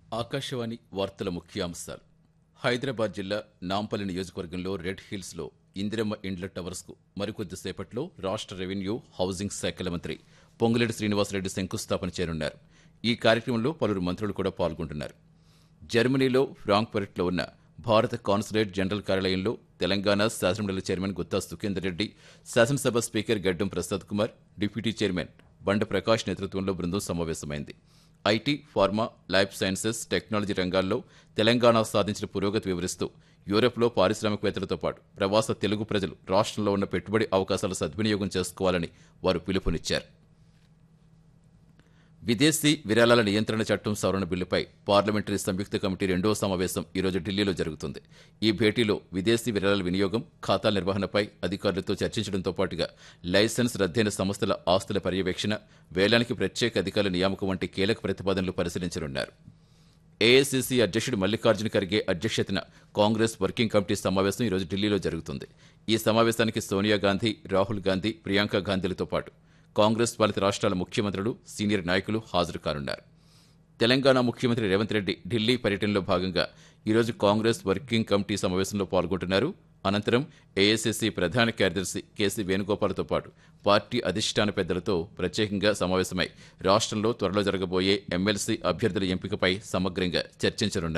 ఆకాశవాణి వార్తల ముఖ్యాంశాలు హైదరాబాద్ జిల్లా నాంపల్లి నియోజకవర్గంలో రెడ్ హిల్స్లో ఇందిరమ్మ ఇండ్ల టవర్స్కు మరికొద్దిసేపట్లో రాష్ట్ర రెవెన్యూ హౌసింగ్ శాఖల మంత్రి పొంగులేటి శ్రీనివాసరెడ్డి శంకుస్థాపన చేరున్నారు ఈ కార్యక్రమంలో పలువురు మంత్రులు కూడా పాల్గొంటున్నారు జర్మనీలో ఫ్రాంక్ఫర్ట్లో ఉన్న భారత కాన్సులేట్ జనరల్ కార్యాలయంలో తెలంగాణ శాసనమండలి చైర్మన్ గుత్తా సుఖేందర్ రెడ్డి శాసనసభ స్పీకర్ గడ్డం ప్రసాద్ కుమార్ డిప్యూటీ చైర్మన్ బండ ప్రకాష్ నేతృత్వంలో బృందం సమావేశమైంది IT pharma life sciences technology రంగాల్లో తెలంగాణ సాధించిన పురోగతి వివరిస్తూ యూరప్లో పారిశ్రామికవేత్తలతో పాటు ప్రవాస తెలుగు ప్రజలు రాష్ట్రంలో ఉన్న పెట్టుబడి అవకాశాలు సద్వినియోగం చేసుకోవాలని వారు పిలుపునిచ్చారు విదేశీ విరాళాల నియంత్రణ చట్టం సవరణ బిల్లుపై పార్లమెంటరీ సంయుక్త కమిటీ రెండో సమావేశం ఈరోజు ఢిల్లీలో జరుగుతుంది ఈ భేటీలో విదేశీ విరాళాల వినియోగం ఖాతాల నిర్వహణపై అధికారులతో చర్చించడంతో పాటుగా లైసెన్స్ రద్దయిన సంస్థల ఆస్తుల పర్యవేక్షణ వేలానికి ప్రత్యేక అధికారుల నియామకం వంటి కీలక ప్రతిపాదనలు పరిశీలించనున్నారు ఏఐసీసీ అధ్యక్షుడు మల్లికార్జున ఖర్గే అధ్యక్షతన కాంగ్రెస్ వర్కింగ్ కమిటీ సమావేశం ఈరోజు ఢిల్లీలో జరుగుతుంది ఈ సమావేశానికి సోనియా గాంధీ రాహుల్ గాంధీ ప్రియాంక గాంధీలతో పాటు కాంగ్రెస్ పాలిత రాష్ట్రాల ముఖ్యమంత్రులు సీనియర్ నాయకులు హాజరు కానున్నారు తెలంగాణ ముఖ్యమంత్రి రేవంత్ రెడ్డి ఢిల్లీ పర్యటనలో భాగంగా ఈరోజు కాంగ్రెస్ వర్కింగ్ కమిటీ సమావేశంలో పాల్గొంటున్నారు అనంతరం ఏఐసీసీ ప్రధాన కార్యదర్శి కేసీ వేణుగోపాల్తో పాటు పార్టీ అధిష్టాన పెద్దలతో ప్రత్యేకంగా సమావేశమై రాష్ట్రంలో త్వరలో జరగబోయే ఎమ్మెల్సీ అభ్యర్థుల ఎంపికపై సమగ్రంగా చర్చించనున్నారు